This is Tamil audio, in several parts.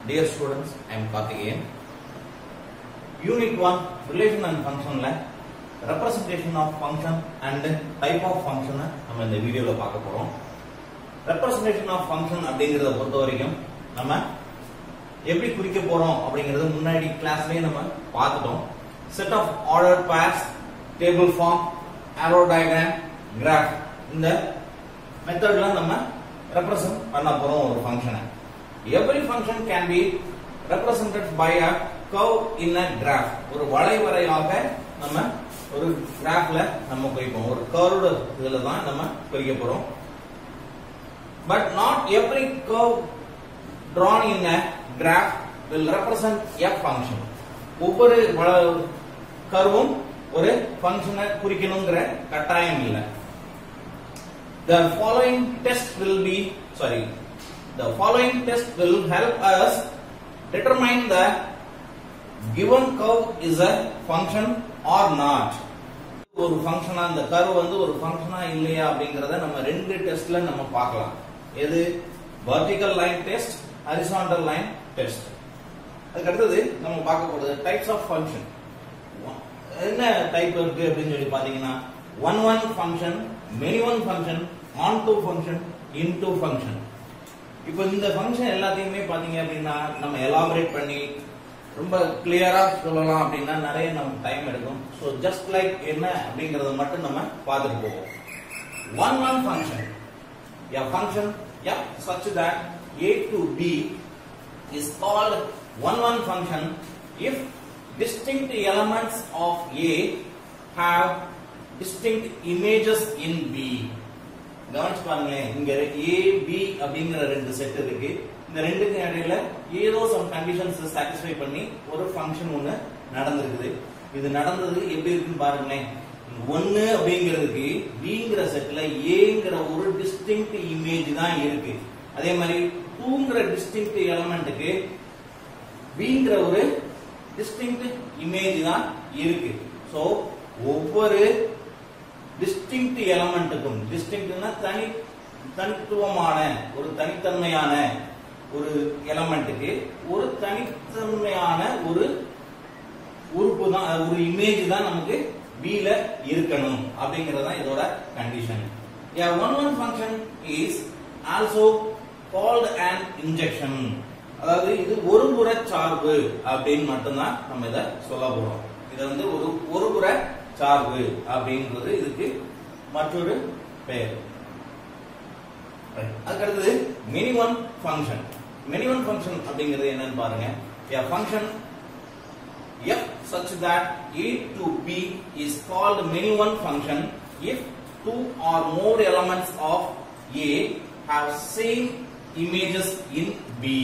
Dear students, I am Karthikeyan. Unit 1 Relation and Functionல representation of function and type of function நம்ம இந்த வீடியோல பார்க்க போறோம் representation of function அப்படிங்கறத பொறுத்த வரைக்கும் நம்ம எப்படி குறிக்க போறோம் அப்படிங்கறது முன்னாடி கிளாஸ்லயே நம்ம பார்த்துட்டோம் set of order pairs table form arrow diagram graph இந்த மெத்தட்ல நம்ம ரெப்ரசன்ட் பண்ண போறோம் ஒரு ஃபங்க்ஷனை every function can be represented by a curve in a graph ஒரு வளைவரையாக நம்ம ஒரு கிராஃப்ல நம்ம குறிப்போம் ஒரு கர்வ்டு இதுல தான் நம்ம குறிக்க போறோம் but not every curve drawn in a graph will represent a function ஒவ்வொரு கர்வும் ஒரு ஃபங்க்ஷனை குறிக்கணுங்கிற கட்டாயம் இல்லை The following test will be, sorry, the following test will help us determine the given curve is a function or not. ஒரு ஃபங்க்ஷனா அந்த கர்வ் வந்து ஒரு ஃபங்க்ஷனா இல்லையா அப்படிங்கறத நம்ம ரெண்டு டெஸ்ட்ல நம்ம பார்க்கலாம் எது vertical line test horizontal line test அதுக்கு அடுத்தது நம்ம பார்க்க போறது டைப்ஸ் ஆஃப் ஃபங்க்ஷன் என்ன டைப் இருக்கு அப்படின்னு சொல்லி பாத்தீங்கன்னா one one function many one function onto function into function இப்போ இந்த ஃபங்க்ஷன் எல்லாத்தையுமே பாத்தீங்க அப்படின்னா நம்ம எலாபரேட் பண்ணி ரொம்ப கிளியரா சொல்லலாம் அப்படின்னா நிறைய நமக்கு டைம் எடுக்கும் ஸோ ஜஸ்ட் லைக் என்ன அப்படிங்கறத மட்டும் நம்ம பார்த்துட்டு போவோம் one one function a function f such that a to b is called one one function if distinct elements of a have distinct images in b கவனிச்சு பாருங்களேன் இங்க ஏ பி அப்படிங்கிற ரெண்டு செட் இருக்கு இந்த ரெண்டுக்கு இடையில ஏதோ சம் கண்டிஷன்ஸ் சாட்டிஸ்ஃபை பண்ணி ஒரு ஃபங்க்ஷன் ஒண்ணு நடந்திருக்குது இது நடந்தது எப்படி இருக்குன்னு பாருங்களேன் ஒன்னு அப்படிங்கிறதுக்கு பிங்கிற செட்ல ஏங்கிற ஒரு டிஸ்டிங்க்ட் இமேஜ் தான் இருக்கு அதே மாதிரி டூங்கிற டிஸ்டிங்க்ட் எலமெண்ட்டுக்கு பிங்கிற ஒரு டிஸ்டிங்க்ட் இமேஜ் தான் இருக்கு சோ ஒவ்வொரு டிஸ்டிங்க்ட் எலமெண்ட்டுக்கும் டிஸ்டிங்க்ட்னா தனி தனித்துவமான ஒரு தனித்தன்மையான ஒரு எலமெண்ட்டுக்கு ஒரு தனித்தன்மையான ஒரு உறுப்பு தான் ஒரு இமேஜ் தான் நமக்கு B ல இருக்கணும் அப்படிங்கிறது தான் இதோட condition a one one function is also called an injection அதாவது இது ஒரு புற சார்பு அப்படின்னு மட்டும்தான் நம்ம இத சொல்ல போறோம் இது வந்து ஒரு ஒரு புற சார்பு அப்படின்றது இதுக்கு மற்றொரு பெயர் அதுக்கு அடுத்தது many one function many one function அப்படிங்கிறது என்னன்னு பாருங்க a function f such that a to b is called many one function if two or more elements of a have same images in b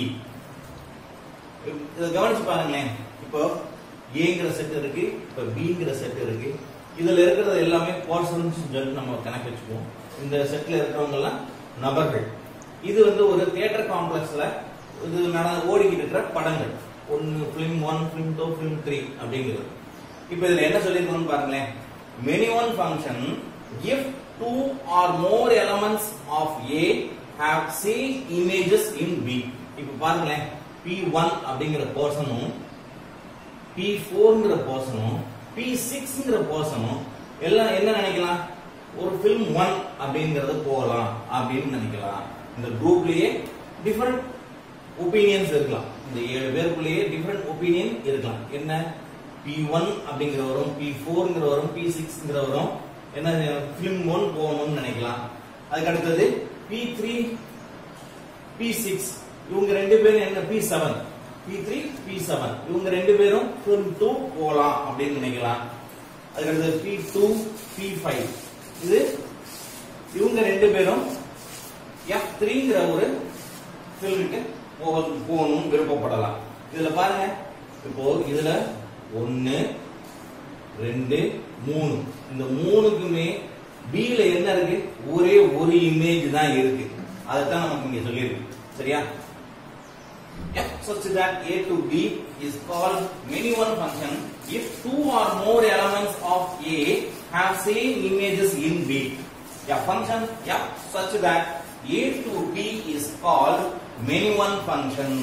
இத கவனிச்சு பாருங்களேன் இப்போ ஏங்கிற செட் இருக்கு இப்போ பிங்கிற செட் இருக்கு இதுல இருக்கிறது எல்லாமே பர்சன்ஸ் சொல்லி நம்ம கணக்கு வச்சுக்குவோம் இந்த செட்ல இருக்கிறவங்க எல்லாம் நபர்கள் இது வந்து ஒரு தியேட்டர் காம்ப்ளெக்ஸ்ல இது நடந்து ஓடிக்கிட்டு இருக்கிற படங்கள் ஒன்னு film one film two film three அப்படிங்கிறது இப்ப இதுல என்ன சொல்லிருக்கோம்னு பாருங்களேன் many one function if two or more elements of A have same images in B இப்ப பாருங்களேன் பி ஒன் அப்படிங்கிற பர்சனும் பி ஃபோர்ங்கிற பர்சனும் பி சிக்ஸ்ங்கிற பர்சனும் எல்லாம் என்ன நினைக்கலாம் ஒரு பிலிம் ஒன் அப்படிங்கறது போகலாம் அப்படின்னு நினைக்கலாம் இந்த குரூப்லயே டிஃபரெண்ட் ஒப்பீனியன்ஸ் இருக்கலாம் இந்த ஏழு பேருக்குள்ளேயே டிஃபரெண்ட் ஒப்பீனியன் இருக்கலாம் என்ன பி ஒன் அப்படிங்கிறவரும் பி ஃபோர்ங்கிறவரும் பி சிக்ஸ்ங்கிறவரும் என்ன பிலிம் ஒன் போகணும்னு நினைக்கலாம் அதுக்கு அடுத்தது பி த்ரீ பி சிக்ஸ் இவங்க ரெண்டு பேரும் என்ன B seven B three B seven இவங்க ரெண்டு பேரும் பிலிம் டூ போகலாம் அப்படின்னு நினைக்கலாம் அதுக்கு அடுத்தது பி டூ பி ஃபைவ் இது இவங்க ரெண்டு பேரும் எஃப் த்ரீங்கிற ஒரு ஃபில்முக்கு போகணும் விருப்பப்படலாம் இதுல பாருங்க இப்போ இதுல ஒன்னு ரெண்டு மூணு இந்த மூணுக்குமே பில என்ன இருக்கு ஒரே ஒரு இமேஜ் தான் இருக்கு அதுதான் நமக்கு இங்க சொல்லியிருக்கு சரியா f such that a to b is called many one function if two or more elements of a have same images in b a function f such that a to b is called many one function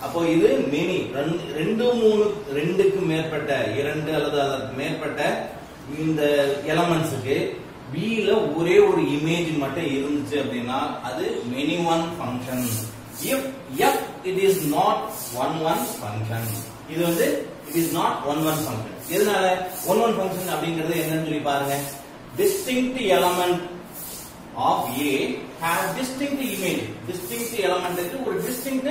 அப்போ இது மெனி ரெண்டு மூணு ரெண்டுக்கு மேற்பட்ட இரண்டு அல்லது அதற்கு மேற்பட்ட இந்த எலமெண்ட்ஸுக்கு B ல ஒரே ஒரு இமேஜ் மட்டும் இருந்துச்சு அப்படின்னா அது many one function if F it is not one one function இது வந்து it is not one one function எதனால ஒன் ஒன் ஃபங்க்ஷன் அப்படிங்கிறது என்னன்னு சொல்லி பாருங்க distinct element of A has distinct image distinct element ஒரு distinct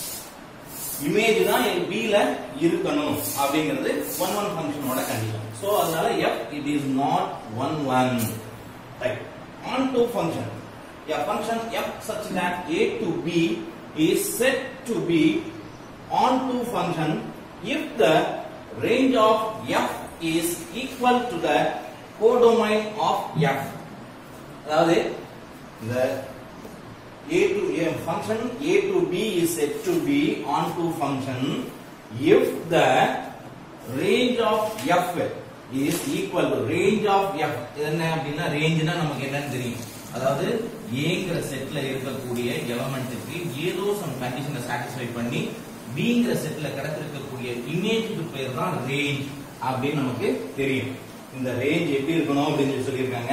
இமேஜ் தான் B ல இருக்கணும் அப்படிங்கிறது ஒன் ஒன் ஃபங்க்ஷனோட கண்டிஷன் சோ அதனால F it is not one one right on to function a function F such that A to B is said to be on to function if the range of F is equal to the codomain of F அதாவது இந்த a to a function a to b is said to be onto function if the range of f is equal to range of f என்ன அப்படின்னா ரேஞ்ச்னா நமக்கு என்னன்னு தெரியும் அதாவது ஏங்கிற செட்ல இருக்கக்கூடிய எலமெண்ட்டுக்கு ஏதோ சம் கண்டிஷனை சாட்டிஸ்ஃபை பண்ணி பிங்கிற செட்ல கிடைச்சிருக்கக்கூடிய இமேஜுக்கு பேர் தான் ரேஞ்ச் அப்படின்னு நமக்கு தெரியும் இந்த ரேஞ்ச் எப்படி இருக்கணும் அப்படின்னு சொல்லி சொல்லியிருக்காங்க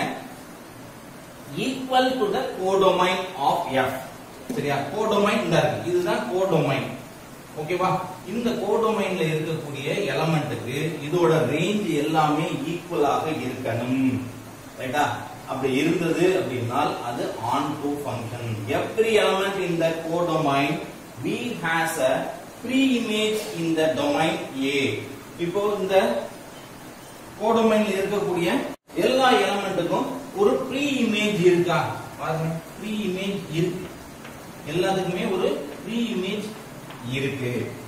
equal to the codomain of F சரியா கோடோமைன் இந்த இருக்கு இதுதான் கோடோமைன் ஓகேவா இந்த கோடோமைன்ல இருக்கக்கூடிய எலமெண்ட்டுக்கு இதோட ரேஞ்ச் எல்லாமே ஈக்குவலாக இருக்கணும் ரைட்டா அப்படி இருந்தது அப்படின்னால் அது onto function every element in the codomain B has a pre-image in the domain A இப்போ இந்த கோடோமைன்ல இருக்கக்கூடிய எல்லா எலமெண்ட்டுக்கும் ஒரு ப்ரீ இமேஜ் இருக்கா பாருங்க ப்ரீ இமேஜ் இருக்கு எல்லாத்துக்குமே ஒரு ப்ரீ இமேஜ் இருக்கு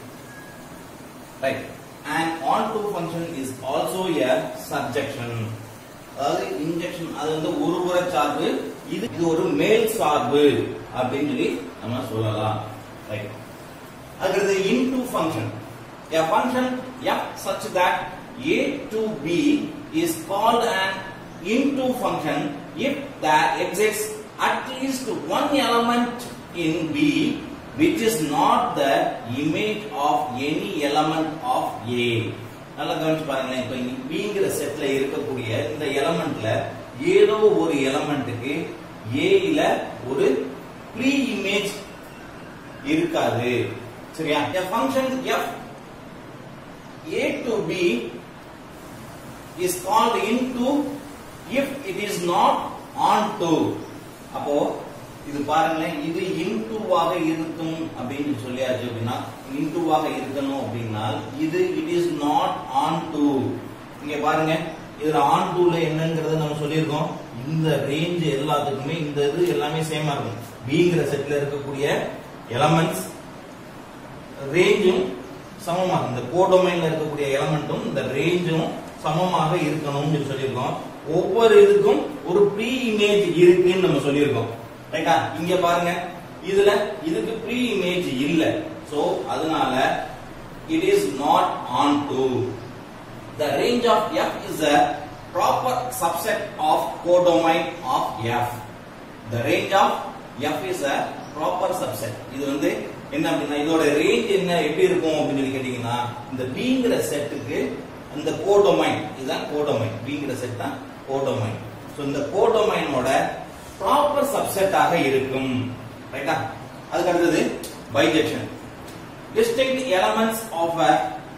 right and onto function is also a surjection அதாவது இன்ஜெக்ஷன் அது வந்து ஒரு புற சார்பு இது இது ஒரு மேல் சார்பு அப்படின்னு சொல்லி நம்ம சொல்லலாம் ரைட் அடுத்தது இன்டு ஃபங்க்ஷன் a function f such that a to b is called an into function if there exists at least one element in b which is not the image of any element of a நல்லா கவனிச்சு பாருங்களேன் இப்ப பிங்கிற செட்ல இருக்கக்கூடிய இந்த எலமெண்ட்ல ஏதோ ஒரு எலமெண்ட்டுக்கு ஏல ஒரு ப்ரீ இமேஜ் இருக்காது சரியா a function f a to b is called into if it is not onto அப்போ இது பாருங்களேன் இது இன்டூவாக இருக்கும் அப்படின்னு சொல்லியாச்சு அப்படின்னா இன்டூவாக இருக்கணும் அப்படின்னா இது it is not onto இங்க பாருங்க இதுல ஆன் டூல என்னங்கிறத நம்ம சொல்லியிருக்கோம் இந்த ரேஞ்ச் எல்லாத்துக்குமே இந்த இது எல்லாமே சேமா இருக்கும் பிங்கிற செட்ல இருக்கக்கூடிய எலமெண்ட்ஸ் ரேஞ்சும் சமமாக இந்த கோடொமைன்ல இருக்கக்கூடிய எலமெண்ட்டும் இந்த ரேஞ்சும் சமமாக இருக்கணும்னு சொல்லி சொல்லியிருக்கோம் ஒவ்வொரு இதுக்கும் ஒரு ப்ரீ இமேஜ் இருக்குன்னு நம்ம சொல்லியிருக்கோம் ரைட்டா இங்க பாருங்க இதுல இதுக்கு ப்ரீ இமேஜ் இல்ல சோ அதனால it is not onto the range of f is a proper subset of codomain of f the range of f is a proper subset இது வந்து என்ன அப்படின்னா இதோட ரேஞ்ச் என்ன எப்படி இருக்கும் அப்படின்னு சொல்லி கேட்டீங்கன்னா இந்த பிங்கிற செட்டுக்கு இந்த கோடொமைன் இதுதான் கோடொமைன் பிங்கிற செட் தான் கோடொமைன் சோ இந்த கோடொமைனோட ப்ராப்பர் சப்செட்டாக இருக்கும் ரைட்டா அதுக்கு அடுத்தது bijection distinct elements of a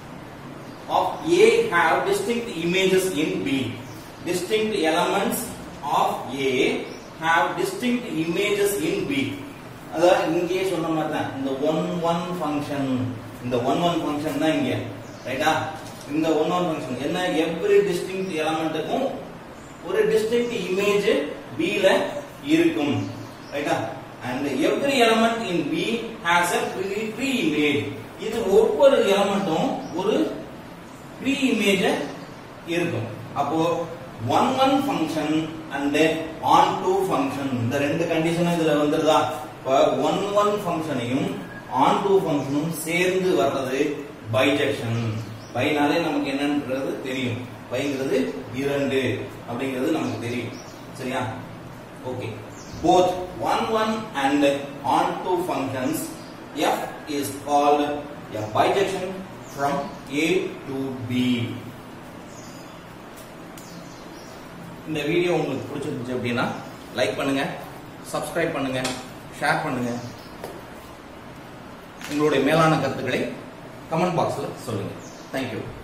of A have distinct images in B. Distinct elements of A have distinct images in B. அதான் இங்கே சொன்ன மாதிரி தான் இந்த ஒன் ஒன் ஃபங்க்ஷன் இந்த ஒன் ஒன் ஃபங்க்ஷன் தான் இங்க ரைட்டா இந்த ஒன் ஒன் ஃபங்க்ஷன் என்ன எவ்ரி டிஸ்டிங்க்ட் எலமெண்ட்டுக்கும் ஒரு டிஸ்டிங்க்ட் இமேஜ் B ல இருக்கும் ரைட்டா and every element in B has a preimage இது ஒவ்வொரு எலமெண்ட்டும் ஒரு ப்ரீ இமேஜ் இருக்கும் அப்போ one one function and onto function இந்த ரெண்டு கண்டிஷனும் இதுல வந்துருதா இப்போ ஒன் ஒன் ஃபங்க்ஷனையும் ஆன் டூ ஃபங்க்ஷனும் சேர்ந்து வர்றது பைஜெக்ஷன் பைனாலே நமக்கு என்னன்றது தெரியும் பைங்கிறது இரண்டு அப்படிங்கிறது நமக்கு தெரியும் சரியா okay both one one and on two functions f is called a bijection from A to B. இந்த வீடியோ உங்களுக்கு பிடிச்சிருந்துச்சு அப்படின்னா லைக் பண்ணுங்க சப்ஸ்கிரைப் பண்ணுங்க ஷேர் பண்ணுங்க உங்களுடைய மேலான கருத்துக்களை கமெண்ட் பாக்ஸில் சொல்லுங்க தேங்க்யூ